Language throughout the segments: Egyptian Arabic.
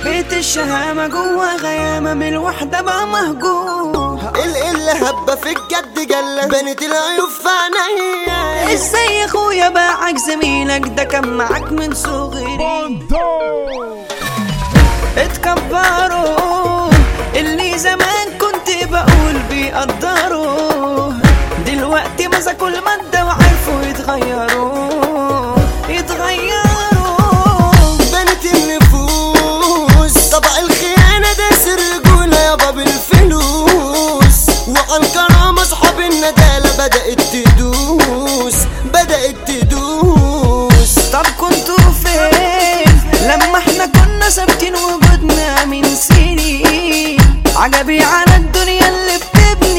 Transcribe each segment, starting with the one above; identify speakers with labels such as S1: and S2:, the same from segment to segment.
S1: بيت الشهامة جوا غيامة من الوحدة بقى مهجور
S2: القلة هبة في الجد جلة بنت العيوب في عينيا
S1: ازاي يا اخويا باعك زميلك ده كان معاك من صغري اتكبروا اللي زمان كنت بقول بيقدروا دلوقتي مسكوا المادة وعرفوا يتغيروا يتغيروا
S2: بنت النفوس طبع الخيانة ده سر رجولة يابا بالفلوس وعن كرامة اصحاب الندالة بدأت تدوس بدأت تدوس
S1: طب كنتوا فين لما احنا كنا ثابتين وجودنا من سنين عجبي على الدنيا اللي بتبني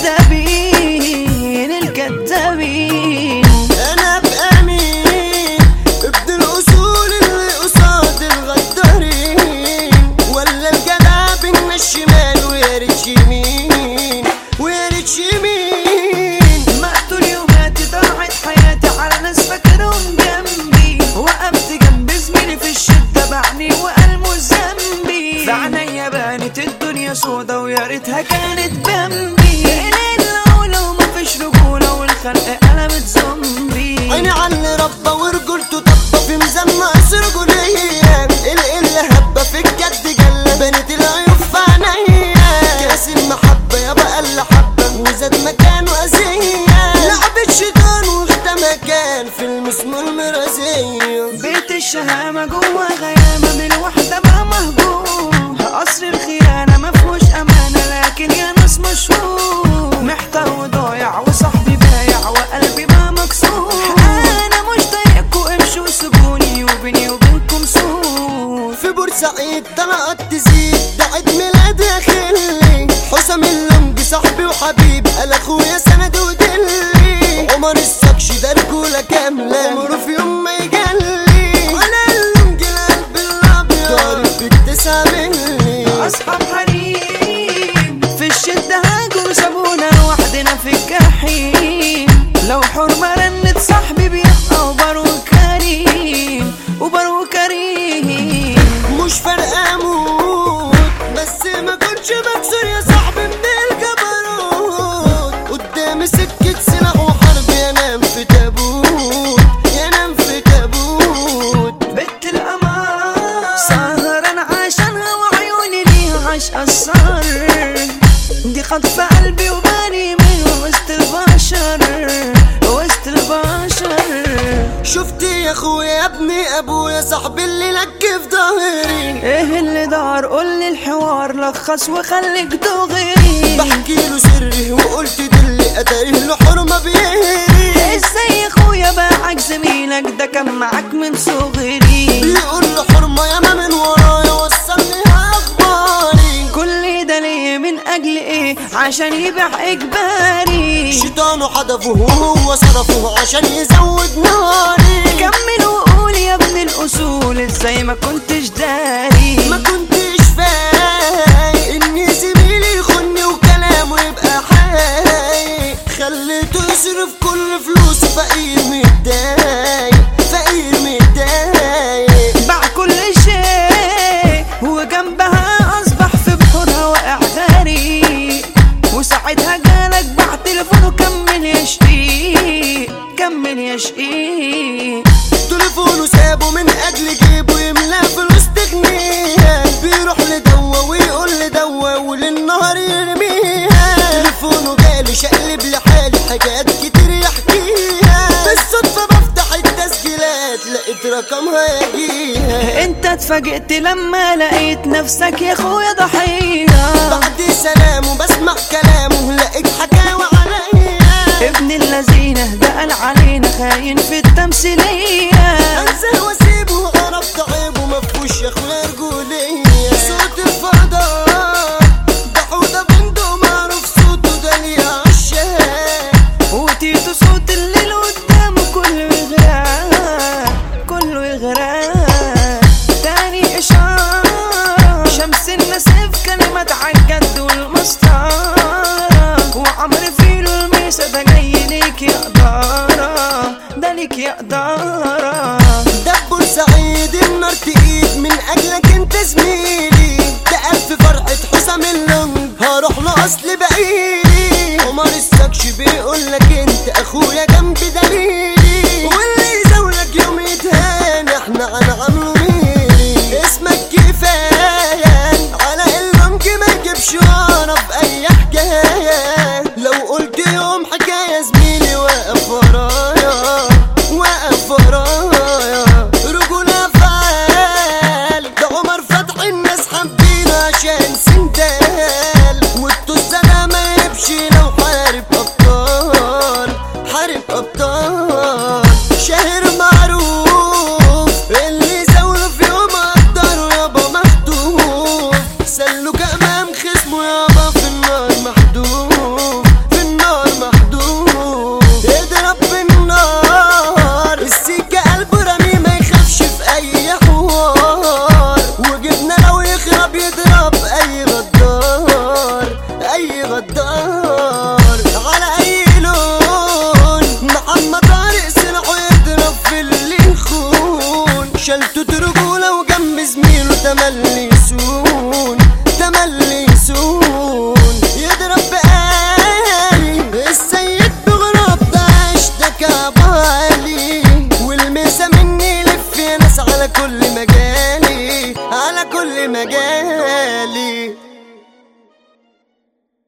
S1: الكدابين الكدابين
S2: انا ابقى مين ابن الاصول اللي قصاد الغدارين ولا الجدع بين الشمال ويا ريت يمين ويا ريت يمين
S1: مقتول يوماتي ضاعت حياتي على ناس فاكرهم جنبي وقفت جنب زميلي في الشدة بعني وقال مش ذنبي في عينيا بانت الدنيا سودا ويا ريتها كانت بمبي ليلة ولو مفيش رجولة والخلق قلبت زومبي
S2: عيني على اللي ربى ورجولته طبة في ميزان ناقص رجولية القلة هبة في الجد جلة بنت العيوب في عينيا كاس المحبة يابا قل حبة وزاد مكانه أذية لعبة شيطان واخدة مكان في المسمار مرازية
S1: بيت الشهامة جوا غيامة بالوحدة بقى مهجور قصر الخيانة مفهوش أمانة لكن يا ناس مشهور محتار وضايع وصاحبي بايع وقلبي بقى مكسور أنا مش طايقكوا امشوا سيبوني وبيني وبينكم سور
S2: في بورسعيد طلعت تزيد ده عيد ميلاد يا خلي حسام اللمبي صاحبي وحبيب قال اخويا سند ودلي عمر السكش ده رجولة كاملة عمره في يوم ما يجلي وانا اللمبي القلب الابيض ضارب بالتسعة ملي
S1: أصحاب حريم في الشدة هاجوا سابونا لوحدنا في الجحيم لو حرمة رنت صاحبي بيبقى وبرو كريم وبرو كريم
S2: مش فارقة اموت بس ما كنتش بكسر يا صاحبي من الجبروت قدامي سكة سلاح وحرب ينام في تابوت ينام في تابوت
S1: بنت الأمان سهران عشانها وعيوني ليها عشق السهر دي خطفة قلبي وباني من وسط البشر وسط البشر
S2: شفت يا اخويا يا ابني ابويا صاحبي اللي لك في ظهري
S1: ايه اللي دار قولي الحوار لخص وخليك دغري
S2: بحكي له سري وقلت دلي اتاريه له حرمه بيهري
S1: ازاي يا اخويا باعك زميلك ده كان معاك من صغري
S2: بيقول له حرمه ياما من ورايا وصلني اخباري
S1: كل ده ليه من اجل ايه عشان يبيع اجباري
S2: شيطانه حدفه وهو صرفه عشان يزود ناري
S1: كمل وقول يا ابن الاصول ازاي ما كنتش داري
S2: ما كنتش فايق ان زميلي يخوني وكلامه يبقى حي خليته يصرف كل فلوسه فقير متضايق فقير متضايق
S1: باع كل شيء وجنبها اصبح في بحورها واقع غريق وساعتها جالك باع تليفونه كمل يشقيق كمل يشقيق
S2: تليفونه سابه من اجل جيبه يملى فلوس تغنيها بيروح لدوا ويقول لدوا وللنهار يرميها تليفونه جالي شقلب لحالي حاجات كتير يحكيها بالصدفة بفتح التسجيلات لقيت رقمها يجيها
S1: انت اتفاجئت لما لقيت نفسك يا اخويا ضحيه
S2: بعد سلامه بسمع كلامه لقيت حكاوي عليا
S1: ابن اللذينه ده قال علينا خاين في التمثيليه
S2: انساه واسيبه وعرفت عيبه مفهوش يا اخويا رجولية صوت الفضاء ده حوضة بنده معروف صوته ده ليه عشاق
S1: وتيتو صوت الليل قدامه كله يغرق كله يغرق تاني اشارة شمس النسيف كلمات عالجد والمسطرة وعمر فيلو الميسا ده جاي ليك يا قدارة ده ليك يا قدارة
S2: ده بورسعيد النار تقيد من اجلك انت زميل يضرب يضرب اي غدار اي غدار على اي لون محمد طارق سلاحه يضرب في اللي يخون شلته رجوله وجنب زميله تملي